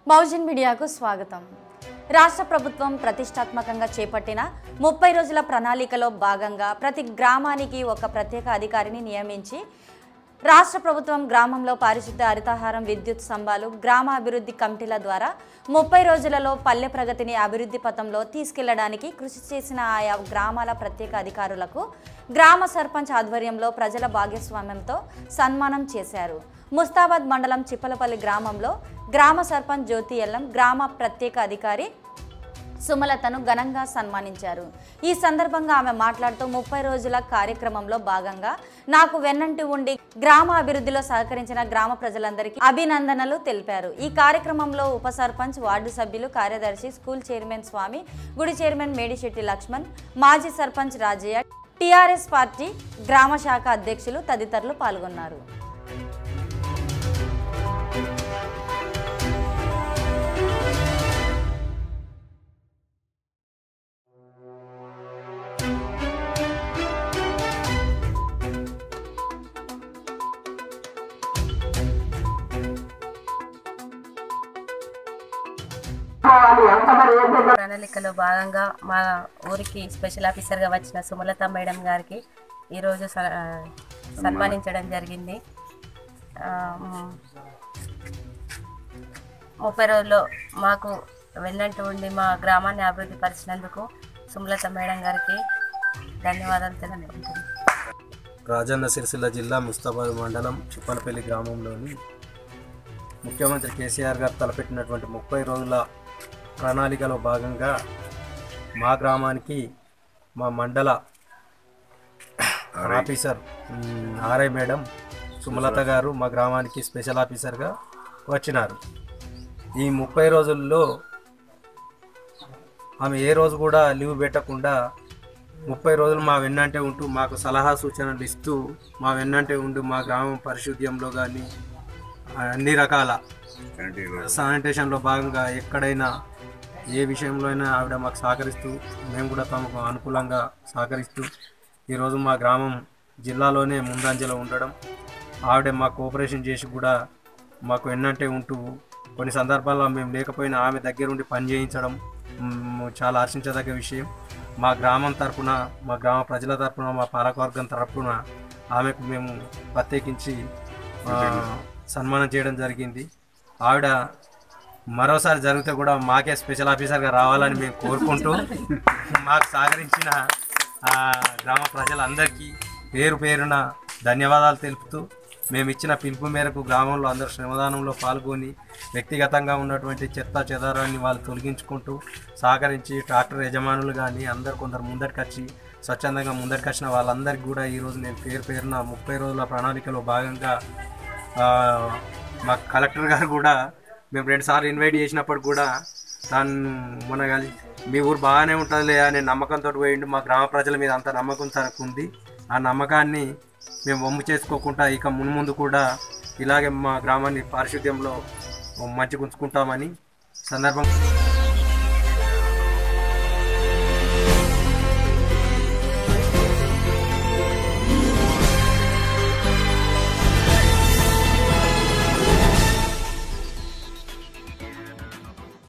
బహుజన్ మీడియాకు స్వాగతం రాష్ట్ర ప్రభుత్వం ప్రతిష్టాత్మకంగా చేపట్టిన ముప్పై రోజుల ప్రణాళికలో భాగంగా ప్రతి గ్రామానికి ఒక ప్రత్యేక అధికారిని నియమించి రాష్ట్ర ప్రభుత్వం గ్రామంలో పారిశుద్ధ హరితహారం విద్యుత్ స్తంభాలు గ్రామ అభివృద్ధి కమిటీల ద్వారా ముప్పై రోజులలో పల్లె ప్రగతిని అభివృద్ధి పథంలో తీసుకెళ్లడానికి కృషి చేసిన ఆయా గ్రామాల ప్రత్యేక అధికారులకు గ్రామ సర్పంచ్ ఆధ్వర్యంలో ప్రజల భాగస్వామ్యంతో సన్మానం చేశారు ముస్తాబాద్ మండలం చిప్పలపల్లి గ్రామంలో గ్రామ సర్పంచ్ జ్యోతి ఎల్లం గ్రామ ప్రత్యేక అధికారి సుమలతను ఘనంగా సన్మానించారు ఈ సందర్భంగా ఆమె మాట్లాడుతూ ముప్పై రోజుల కార్యక్రమంలో భాగంగా నాకు వెన్నంటి ఉండి గ్రామ అభివృద్ధిలో సహకరించిన గ్రామ ప్రజలందరికీ అభినందనలు తెలిపారు ఈ కార్యక్రమంలో ఉప సర్పంచ్ వార్డు సభ్యులు కార్యదర్శి స్కూల్ చైర్మన్ స్వామి గుడి చైర్మన్ మేడిశెట్టి లక్ష్మణ్ మాజీ సర్పంచ్ రాజయ్య టీఆర్ఎస్ పార్టీ గ్రామ శాఖ అధ్యక్షులు తదితరులు పాల్గొన్నారు ప్రణాళికలో భాగంగా మా ఊరికి స్పెషల్ ఆఫీసర్గా వచ్చిన సుమలత మేడం గారికి ఈరోజు స- ఆ, సన్మానించడం జరిగింది ఆ, మ్, ముప్పై రోజుల్లో మాకు వెన్నంటి ఉండి మా గ్రామాన్ని అభివృద్ధి పరిచినందుకు సుమలత మేడం గారికి ధన్యవాదాలు తెలుపుకుంటున్నాను రాజన్న సిరిసిల్ల జిల్లా ముస్తాబాద్ మండలం చిప్పలపల్లి గ్రామంలోని ముఖ్యమంత్రి కేసీఆర్ గారు తలపెట్టినటువంటి ముప్పై రోజుల ప్రణాళికలో భాగంగా మా గ్రామానికి మా మండల ఆఫీసర్ మ్, ఆర్ఐ మేడం సుమలత గారు మా గ్రామానికి స్పెషల్ ఆఫీసర్గా వచ్చినారు ఈ ముప్పై రోజుల్లో ఆమె ఏ రోజు కూడా లీవ్ పెట్టకుండా ముప్పై రోజులు మా వెన్నంటే ఉంటూ మాకు సలహా సూచనలు ఇస్తూ మా వెన్నంటే ఉంటూ మా గ్రామం పరిశుద్ధ్యంలో కానీ అన్ని రకాల శానిటేషన్లో భాగంగా ఎక్కడైనా ఏ విషయంలో అయినా ఆవిడ మాకు సహకరిస్తూ మేము కూడా తమకు అనుకూలంగా సహకరిస్తూ ఈరోజు మా గ్రామం జిల్లాలోనే ముందంజలో ఉండడం ఆవిడ మా కోఆపరేషన్ చేసి కూడా మాకు ఎన్నంటే ఉంటూ కొన్ని సందర్భాల్లో మేము లేకపోయినా ఆమె దగ్గరుండి పని చేయించడం మ్, చాలా హర్షించదగ్గ విషయం మా గ్రామం తరపున మా గ్రామ ప్రజల తరపున మా పాలకవర్గం తరపున ఆమెకు మేము ప్రత్యేకించి ఆ, సన్మానం చేయడం జరిగింది ఆవిడ మరోసారి జరిగితే కూడా మాకే స్పెషల్ ఆఫీసర్గా రావాలని మేము కోరుకుంటూ మాకు సహకరించిన ఆ, గ్రామ ప్రజలందరికీ పేరు పేరున ధన్యవాదాలు తెలుపుతూ మేము ఇచ్చిన పిలుపు మేరకు గ్రామంలో అందరూ శ్రమదానంలో పాల్గొని వ్యక్తిగతంగా ఉన్నటువంటి చెత్త చెదారాన్ని వాళ్ళు తొలగించుకుంటూ సహకరించి ట్రాక్టర్ యజమానులు కానీ అందరు కొందరు ముందరికి వచ్చి స్వచ్ఛందంగా ముందరికి వచ్చిన వాళ్ళందరికీ కూడా ఈరోజు నేను పేరు పేరున ముప్పై రోజుల ప్రణాళికలో భాగంగా ఆ, మా కలెక్టర్ గారు కూడా మేము రెండుసార్లు ఇన్వైట్ చేసినప్పుడు కూడా తాను మన కలిసి మీ ఊరు బాగానే ఉంటుందిలే అనే నమ్మకంతో పోయిండు మా గ్రామ ప్రజల మీద అంత నమ్మకం తనకు ఉంది ఆ నమ్మకాన్ని మేము వమ్ము చేసుకోకుండా ఇక మున్ముందు కూడా ఇలాగే మా గ్రామాన్ని పారిశుద్ధ్యంలో మంచిగా ఉంచుకుంటామని సందర్భం